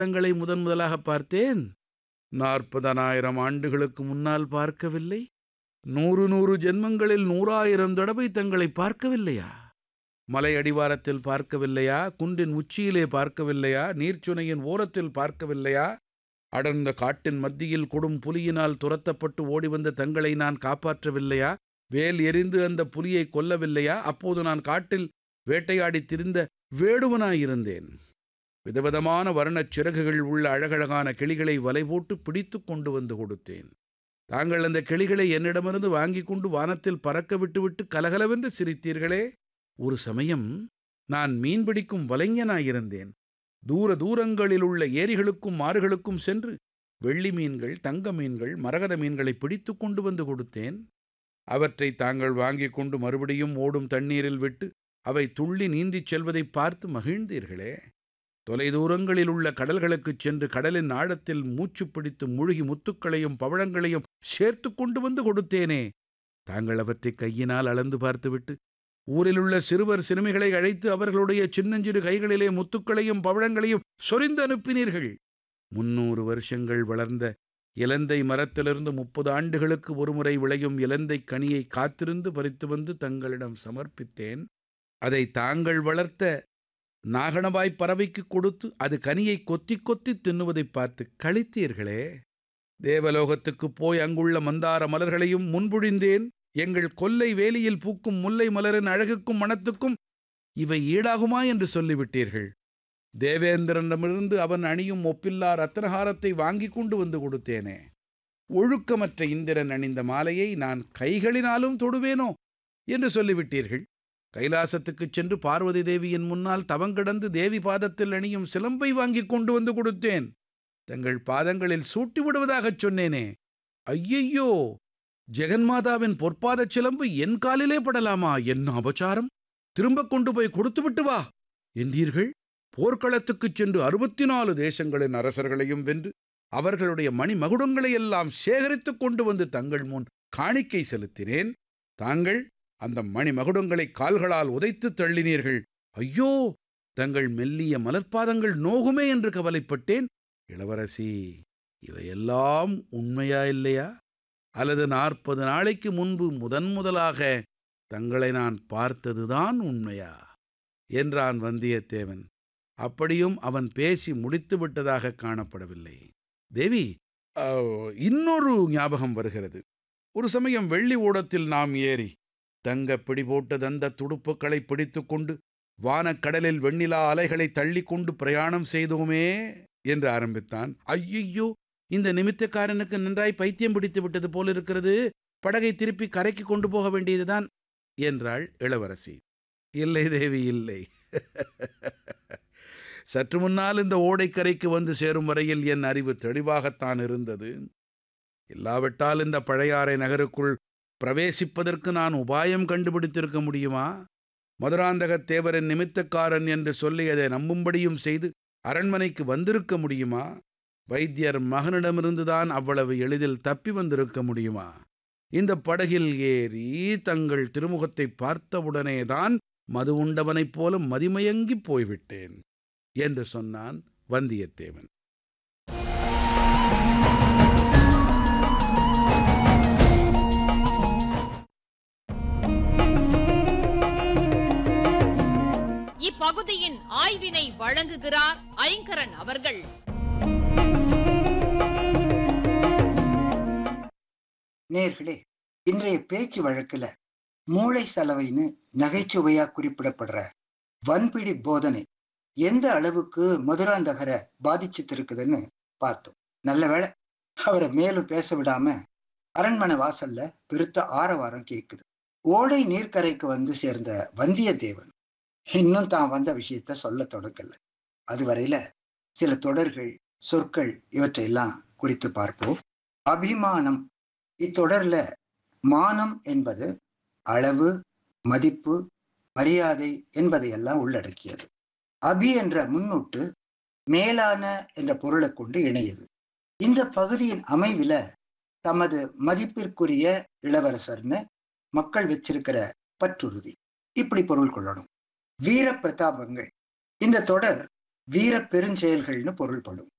தங்களை முதன் முதலாக பார்த்தேன் நாற்பதனாயிரம் ஆண்டுகளுக்கு முன்னால் பார்க்கவில்லை நூறு நூறு ஜென்மங்களில் நூறாயிரம் தடவை தங்களை பார்க்கவில்லையா மலை அடிவாரத்தில் பார்க்கவில்லையா குன்றின் உச்சியிலே பார்க்கவில்லையா நீர்ச்சுனையின் ஓரத்தில் பார்க்கவில்லையா அடர்ந்த காட்டின் மத்தியில் கொடும் புலியினால் துரத்தப்பட்டு ஓடி வந்த தங்களை நான் காப்பாற்றவில்லையா வேல் எறிந்து அந்த புலியை கொல்லவில்லையா அப்போது நான் காட்டில் வேட்டையாடித் திரிந்த வேடுவனாயிருந்தேன் விதவிதமான வர்ணச் சிறகுகள் உள்ள அழகழகான கிளிகளை வலை போட்டு பிடித்து கொண்டு வந்து கொடுத்தேன் தாங்கள் அந்த கிளிகளை என்னிடமிருந்து வாங்கி கொண்டு வானத்தில் பறக்க விட்டுவிட்டு கலகலவென்று சிரித்தீர்களே ஒரு சமயம் நான் மீன்பிடிக்கும் வலைஞனாயிருந்தேன் தூர தூரங்களில் உள்ள ஏரிகளுக்கும் ஆறுகளுக்கும் சென்று வெள்ளி மீன்கள் தங்க மீன்கள் மரகத மீன்களை பிடித்து கொண்டு வந்து கொடுத்தேன் அவற்றை தாங்கள் வாங்கி கொண்டு மறுபடியும் ஓடும் தண்ணீரில் விட்டு அவை துள்ளி நீந்திச் செல்வதை பார்த்து மகிழ்ந்தீர்களே தொலைதூரங்களில் உள்ள கடல்களுக்குச் சென்று கடலின் ஆழத்தில் மூச்சு பிடித்து முழுகி முத்துக்களையும் பவழங்களையும் சேர்த்து கொண்டு வந்து கொடுத்தேனே தாங்கள் அவற்றை கையினால் அளந்து பார்த்துவிட்டு ஊரிலுள்ள சிறுவர் சிறுமிகளை அழைத்து அவர்களுடைய சின்னஞ்சிறு கைகளிலே முத்துக்களையும் பவழங்களையும் சொரிந்து அனுப்பினீர்கள் முன்னூறு வருஷங்கள் வளர்ந்த இலந்தை மரத்திலிருந்து முப்பது ஆண்டுகளுக்கு ஒருமுறை விளையும் இலந்தை கனியை காத்திருந்து பறித்து வந்து தங்களிடம் சமர்ப்பித்தேன் அதை தாங்கள் வளர்த்த நாகணவாய் பறவைக்கு கொடுத்து அது கனியை கொத்தி கொத்தி தின்னுவதைப் பார்த்து களித்தீர்களே தேவலோகத்துக்குப் போய் அங்குள்ள மந்தார மலர்களையும் முன்புழிந்தேன் எங்கள் கொல்லை வேலியில் பூக்கும் முல்லை மலரின் அழகுக்கும் மணத்துக்கும் இவை ஈடாகுமா என்று சொல்லிவிட்டீர்கள் தேவேந்திரனிடமிருந்து அவன் அணியும் ஒப்பில்லா ரத்னஹாரத்தை வாங்கி கொண்டு வந்து கொடுத்தேனே ஒழுக்கமற்ற இந்திரன் அணிந்த மாலையை நான் கைகளினாலும் தொடுவேனோ என்று சொல்லிவிட்டீர்கள் கைலாசத்துக்குச் சென்று பார்வதி தேவியின் முன்னால் தவங்கிடந்து தேவி பாதத்தில் அணியும் சிலம்பை வாங்கி கொண்டு வந்து கொடுத்தேன் தங்கள் பாதங்களில் சூட்டி விடுவதாகச் சொன்னேனே ஐயையோ ஜெகன்மாதாவின் பொற்பாதச் சிலம்பு என் காலிலே படலாமா என்ன அபச்சாரம் திரும்ப கொண்டு போய் கொடுத்துவிட்டு வா என்றீர்கள் போர்க்களத்துக்குச் சென்று அறுபத்தி நாலு தேசங்களின் அரசர்களையும் வென்று அவர்களுடைய மணிமகுடங்களை எல்லாம் சேகரித்துக் கொண்டு வந்து தங்கள் முன் காணிக்கை செலுத்தினேன் தாங்கள் அந்த மணிமகுடங்களை கால்களால் உதைத்து தள்ளினீர்கள் ஐயோ தங்கள் மெல்லிய மலர்பாதங்கள் நோகுமே என்று கவலைப்பட்டேன் இளவரசி இவையெல்லாம் உண்மையா இல்லையா அல்லது நாற்பது நாளைக்கு முன்பு முதன் முதலாக தங்களை நான் பார்த்ததுதான் உண்மையா என்றான் வந்தியத்தேவன் அப்படியும் அவன் பேசி முடித்து விட்டதாக காணப்படவில்லை தேவி இன்னொரு ஞாபகம் வருகிறது ஒரு சமயம் வெள்ளி ஓடத்தில் நாம் ஏறி தங்க பிடி போட்ட தந்த துடுப்புகளை பிடித்து கொண்டு வானக்கடலில் வெண்ணிலா அலைகளை தள்ளி கொண்டு பிரயாணம் செய்தோமே என்று ஆரம்பித்தான் ஐயையோ இந்த நிமித்தக்காரனுக்கு நன்றாய் பைத்தியம் பிடித்து விட்டது போலிருக்கிறது படகை திருப்பி கரைக்கு கொண்டு போக வேண்டியதுதான் என்றாள் இளவரசி இல்லை தேவி இல்லை சற்று முன்னால் இந்த ஓடைக்கரைக்கு வந்து சேரும் வரையில் என் அறிவு தெளிவாகத்தான் இருந்தது இல்லாவிட்டால் இந்த பழையாறை நகருக்குள் பிரவேசிப்பதற்கு நான் உபாயம் கண்டுபிடித்திருக்க முடியுமா மதுராந்தகத் தேவரின் நிமித்தக்காரன் என்று சொல்லி அதை நம்பும்படியும் செய்து அரண்மனைக்கு வந்திருக்க முடியுமா வைத்தியர் மகனிடமிருந்துதான் அவ்வளவு எளிதில் தப்பி வந்திருக்க முடியுமா இந்த படகில் ஏறி தங்கள் திருமுகத்தை பார்த்தவுடனேதான் மது உண்டவனைப் போல மதிமயங்கிப் போய்விட்டேன் என்று சொன்னான் வந்தியத்தேவன் இப்பகுதியின் ஆய்வினை வழங்குகிறார் ஐங்கரன் அவர்கள் நேர்களே இன்றைய பேச்சு வழக்குல மூளை சலவைன்னு நகைச்சுவையா குறிப்பிடப்படுற வன்பிடி போதனை எந்த அளவுக்கு மதுராந்தகரை பாதிச்சுட்டு இருக்குதுன்னு பார்த்தோம் நல்ல வேளை அவரை மேலும் பேச விடாம அரண்மனை வாசல்ல பெருத்த ஆரவாரம் கேட்குது ஓடை நீர்க்கரைக்கு வந்து சேர்ந்த வந்தியத்தேவன் இன்னும் தான் வந்த விஷயத்த சொல்ல தொடங்கல அதுவரையில சில தொடர்கள் சொற்கள் இவற்றையெல்லாம் குறித்து பார்ப்போம் அபிமானம் இத்தொடர்ல மானம் என்பது அளவு மதிப்பு மரியாதை என்பதையெல்லாம் உள்ளடக்கியது அபி என்ற முன்னொட்டு மேலான என்ற பொருளை கொண்டு இணையது இந்த பகுதியின் அமைவில தமது மதிப்பிற்குரிய இளவரசர்னு மக்கள் வச்சிருக்கிற பற்றுறுதி இப்படி பொருள் கொள்ளணும் வீர பிரதாபங்கள் இந்த தொடர் வீர பெருஞ்செயல்கள்னு பொருள்படும்